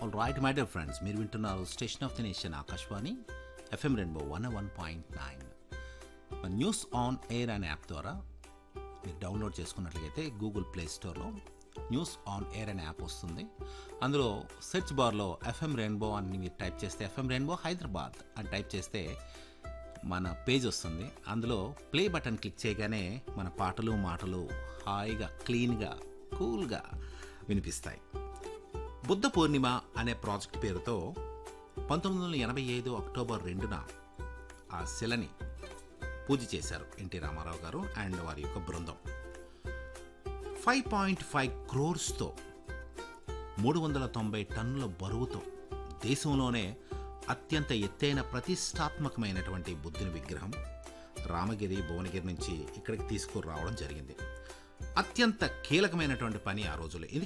all right my dear friends మీరు వింటున్నారు station of the nation Akashvani FM rainbow one one point nine news on air అనే app ద్వారా మీరు download చేసుకున్నట్లయితే Google play స్టోర్లో news on air అనే app వస్తుంది అందులో సెర్చ్ బార్లో ఎఫ్ఎం రెయిన్బో అని మీరు టైప్ చేస్తే ఎఫ్ఎం రెయిన్బో హైదరాబాద్ అని టైప్ చేస్తే మన పేజ్ వస్తుంది అందులో ప్లే బటన్ క్లిక్ చేయగానే మన పాటలు మాటలు హాయిగా క్లీన్గా కూల్గా వినిపిస్తాయి బుద్ధ పూర్ణిమ అనే ప్రాజెక్ట్ పేరుతో పంతొమ్మిది వందల ఎనభై ఐదు అక్టోబర్ రెండున ఆ శిలని పూజ చేశారు ఎన్టీ రామారావు గారు అండ్ వారి యొక్క బృందం ఫైవ్ పాయింట్ ఫైవ్ క్రోర్స్తో మూడు వందల తొంభై టన్నుల బరువుతో దేశంలోనే అత్యంత ఎత్తైన ప్రతిష్టాత్మకమైనటువంటి బుద్ధుని విగ్రహం రామగిరి భువనగిరి నుంచి ఇక్కడికి తీసుకురావడం జరిగింది అత్యంత కీలకమైనటువంటి పని ఆ రోజుల్లో